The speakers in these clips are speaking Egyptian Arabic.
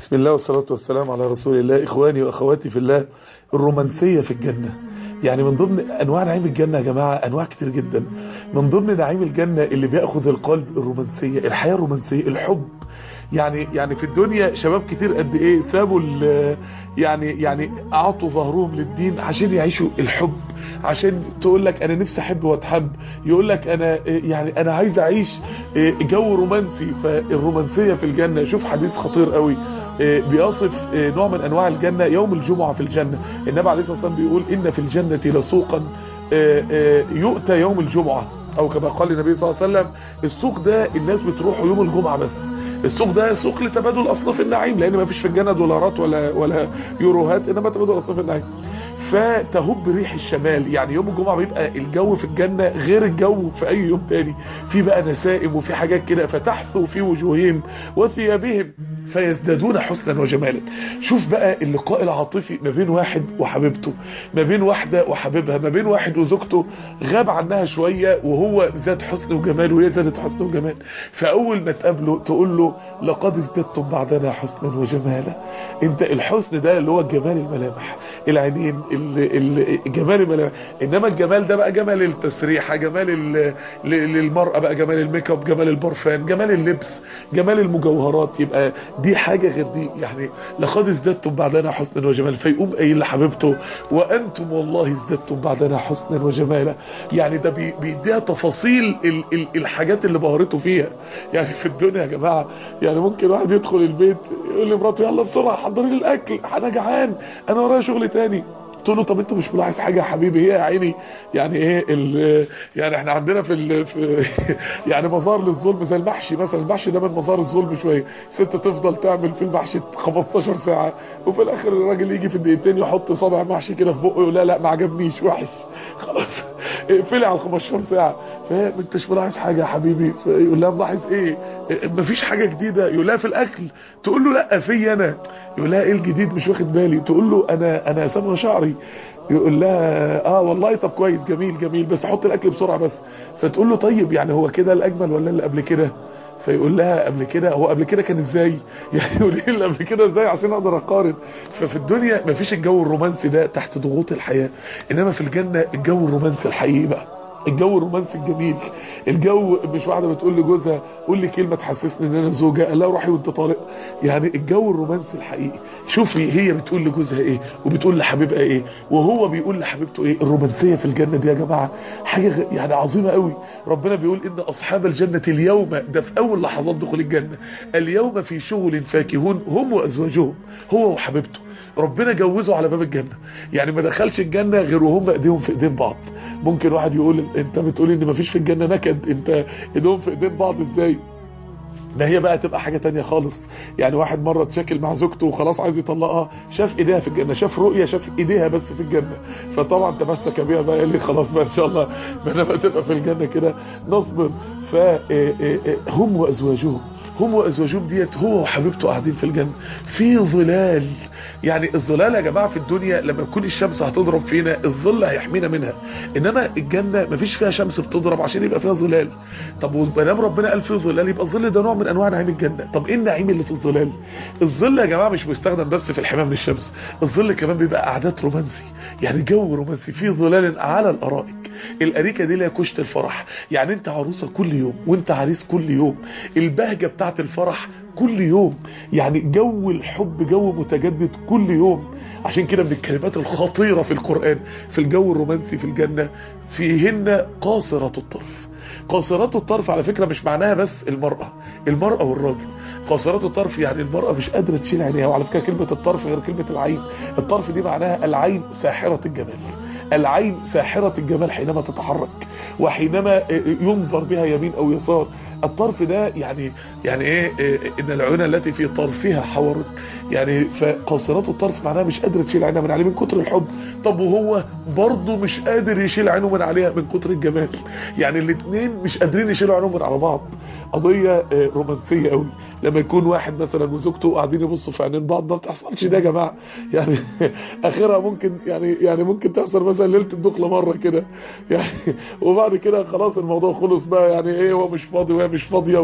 بسم الله والصلاة والسلام على رسول الله إخواني وأخواتي في الله الرومانسية في الجنة يعني من ضمن أنواع نعيم الجنة يا جماعة أنواع كتير جدا من ضمن نعيم الجنة اللي بيأخذ القلب الرومانسية الحياة الرومانسية الحب يعني يعني في الدنيا شباب كتير قد ايه سابوا ال- يعني يعني اعطوا ظهرهم للدين عشان يعيشوا الحب عشان تقول لك انا نفسي احب واتحب يقول لك انا يعني انا عايز اعيش جو رومانسي فالرومانسيه في الجنه شوف حديث خطير قوي بيصف نوع من انواع الجنه يوم الجمعه في الجنه النبي عليه الصلاه والسلام بيقول ان في الجنه لسوقا يؤتى يوم الجمعه او كما قال النبي صلى الله عليه وسلم السوق ده الناس بتروحه يوم الجمعه بس السوق ده سوق لتبادل اصناف النعيم لان ما فيش في الجنه دولارات ولا ولا يوروهات انما تبادل اصناف النعيم فتهب ريح الشمال يعني يوم الجمعه بيبقى الجو في الجنه غير الجو في اي يوم تاني في بقى نسائم وفي حاجات كده فتحثوا في وجوههم وثيابهم فيزدادون حسنا وجمالا شوف بقى اللقاء العاطفي ما بين واحد وحبيبته ما بين واحده وحبيبها ما بين واحد وزوجته غاب عنها شويه وهو زاد حسن وجمال وهي زادت حسن وجمال فاول ما تقابله تقول له لقد ازددتم بعدنا حسنا وجمالا انت الحسن ده اللي هو جمال الملامح العينين ال- ال- جمال الملامح انما الجمال ده بقى جمال التسريحه جمال ال- ل- للمراه بقى جمال الميك اب جمال البرفان جمال اللبس جمال المجوهرات يبقى دي حاجه غير دي يعني لقد ازددتم بعدنا حسنا وجمالا فيقوم قايل لحبيبته وانتم والله ازددتم بعدنا حسنا وجمالا يعني ده بي- بيديها تفاصيل ال- ال- الحاجات اللي بهرته فيها يعني في الدنيا يا جماعه يعني ممكن واحد يدخل البيت يقول لمراته يلا بسرعه حضري لي الاكل انا جعان انا ورايا شغل تاني تقول له طب انت مش ملاحظ حاجه يا حبيبي هي يا عيني يعني ايه ال- يعني احنا عندنا في, ال- في يعني مظاهر للظلم زي المحشي مثلا المحشي ده من مظاهر الظلم شويه ست تفضل تعمل في المحشي 15 ساعه وفي الاخر الراجل يجي في الدقيقتين يحط صابع محشي كده في بقه يقول لا لا ما عجبنيش وحش خلاص اقفلي على 15 ساعه فاهم انت مش ملاحظ حاجه يا حبيبي فيقول لها ملاحظ ايه مفيش حاجه جديده يقول لها في الاكل تقول له لا في انا يقول لها ايه الجديد مش واخد بالي تقول له انا انا صبغه شعري يقول لها اه والله طب كويس جميل جميل بس حط الاكل بسرعه بس فتقول له طيب يعني هو كده الاجمل ولا اللي قبل كده فيقول لها قبل كده هو قبل كده كان ازاي يعني يقول لي اللي قبل كده ازاي عشان اقدر اقارن ففي الدنيا مفيش الجو الرومانسي ده تحت ضغوط الحياه انما في الجنه الجو الرومانسي الحقيقي بقى الجو الرومانسي الجميل الجو مش واحده بتقول لجوزها قول لي كلمه تحسسني ان انا زوجه قال لها روحي وانت طالق يعني الجو الرومانسي الحقيقي شوفي هي بتقول لجوزها ايه وبتقول لحبيبها ايه وهو بيقول لحبيبته ايه الرومانسيه في الجنه دي يا جماعه حاجه غ- يعني عظيمه قوي ربنا بيقول ان اصحاب الجنه اليوم ده في اول لحظات دخول الجنه اليوم في شغل فاكهون هم وازواجهم هو وحبيبته ربنا جوزه على باب الجنه يعني ما دخلش الجنه غير وهم ايديهم في ايدين بعض ممكن واحد يقول انت بتقول ان ما فيش في الجنه نكد انت ايديهم في ايدين بعض ازاي ده هي بقى تبقى حاجه تانية خالص يعني واحد مره اتشاكل مع زوجته وخلاص عايز يطلقها شاف ايديها في الجنه شاف رؤيه شاف ايديها بس في الجنه فطبعا تمسك بها بقى قال لي خلاص بقى ان شاء الله ما انا بقى تبقى في الجنه كده نصبر فهم وازواجهم هم وازواجهم ديت هو وحبيبته قاعدين في الجنه في ظلال يعني الظلال يا جماعه في الدنيا لما تكون الشمس هتضرب فينا الظل هيحمينا منها انما الجنه مفيش فيها شمس بتضرب عشان يبقى فيها ظلال طب وما دام ربنا قال فيه ظلال يبقى الظل ده نوع من انواع نعيم الجنه طب ايه النعيم اللي في الظلال الظل يا جماعه مش بيستخدم بس في الحمايه من الشمس الظل كمان بيبقى قعدات رومانسي يعني جو رومانسي فيه ظلال على الارائك الاريكه دي اللي هي كشت الفرح يعني انت عروسه كل يوم وانت عريس كل يوم البهجه بتاعت الفرح كل يوم يعني جو الحب جو متجدد كل يوم عشان كده من الكلمات الخطيره في القران في الجو الرومانسي في الجنه فيهن قاصره الطرف قاصرات الطرف على فكره مش معناها بس المراه المراه والراجل قاصرات الطرف يعني المراه مش قادره تشيل عينيها وعلى فكره كلمه الطرف غير كلمه العين الطرف دي معناها العين ساحره الجمال العين ساحره الجمال حينما تتحرك وحينما ينظر بها يمين او يسار الطرف ده يعني يعني ايه ان العيون التي في طرفها حور يعني فقاصرات الطرف معناها مش قادره تشيل عينها من عليه من كتر الحب طب وهو برضه مش قادر يشيل عينه من عليها من كتر الجمال يعني الاثنين مش قادرين يشيلوا عينهم من على بعض قضيه رومانسيه قوي لما يكون واحد مثلا وزوجته قاعدين يبصوا في عينين بعض ما بتحصلش ده يا جماعه يعني اخرها ممكن يعني يعني ممكن تحصل مثلا ليله الدخله مره كده يعني وبعد كده خلاص الموضوع خلص بقى يعني ايه هو مش فاضي وهي مش فاضيه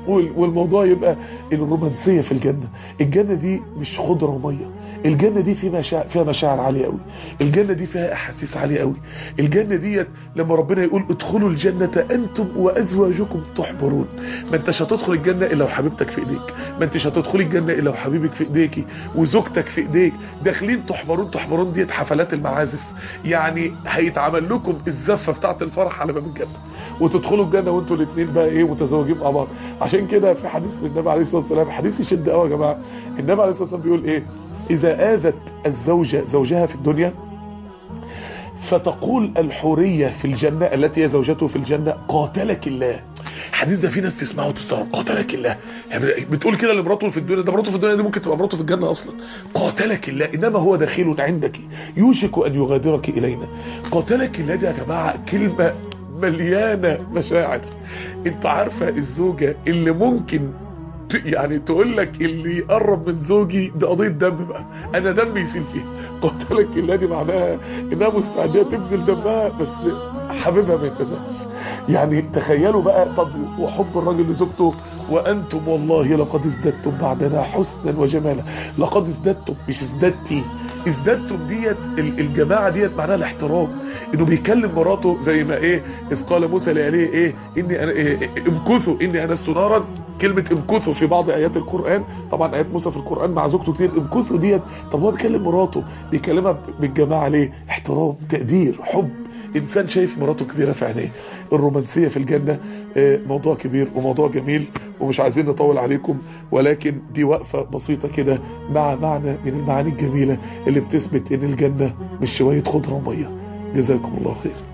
وال- والموضوع يبقى الرومانسيه في الجنه الجنه دي مش خضره وميه الجنه دي فيها مشاعر فيها مشاعر عاليه قوي الجنه دي فيها احاسيس عاليه قوي الجنه ديت لما ربنا يقول ادخلوا الجنه انتم وازواجكم تحبرون ما انتش هتدخل الجنه الا وحبيبتك في ايديك ما انتش هتدخلي الجنه الا وحبيبك في ايديكي وزوجتك في ايديك داخلين تحبرون تحبرون ديت حفلات المعازف يعني هيتعمل لكم الزفه بتاعه الفرح على باب الجنه وتدخلوا الجنه وانتوا الاثنين بقى ايه متزوجين مع بعض عشان كده في حديث للنبي عليه الصلاه والسلام حديث يشد قوي يا جماعه النبي عليه الصلاه والسلام بيقول ايه اذا اذت الزوجه زوجها في الدنيا فتقول الحورية في الجنة التي هي زوجته في الجنة قاتلك الله الحديث ده في ناس تسمعه وتستغرب قاتلك الله يعني بتقول كده لمراته في الدنيا ده مراته في الدنيا دي ممكن تبقى مراته في الجنة أصلا قاتلك الله إنما هو دخيل عندك يوشك أن يغادرك إلينا قاتلك الله دي يا جماعة كلمة مليانة مشاعر انت عارفة الزوجة اللي ممكن ت- يعني تقول لك اللي يقرب من زوجي ده قضيه دم بقى انا دمي يسيل فيها قاتلك الله دي معناها انها مستعده تبذل دمها بس حبيبها ما يتأذاش يعني تخيلوا بقى طب وحب الراجل لزوجته وانتم والله لقد ازددتم بعدنا حسنا وجمالا لقد ازددتم مش ازددتي ازددتم ديت ال- الجماعه ديت معناها الاحترام انه بيكلم مراته زي ما ايه اذ قال موسى لعليه ايه اني انا إيه إيه امكثوا اني انست نارا كلمة امكثوا في بعض آيات القرآن طبعا آيات موسى في القرآن مع زوجته كتير امكثوا ديت طب هو بيكلم مراته بيكلمها ب- بالجماعة ليه؟ احترام تقدير حب إنسان شايف مراته كبيرة في عينيه الرومانسية في الجنة آه، موضوع كبير وموضوع جميل ومش عايزين نطول عليكم ولكن دي وقفة بسيطة كده مع معنى من المعاني الجميلة اللي بتثبت إن الجنة مش شوية خضرة ومية جزاكم الله خير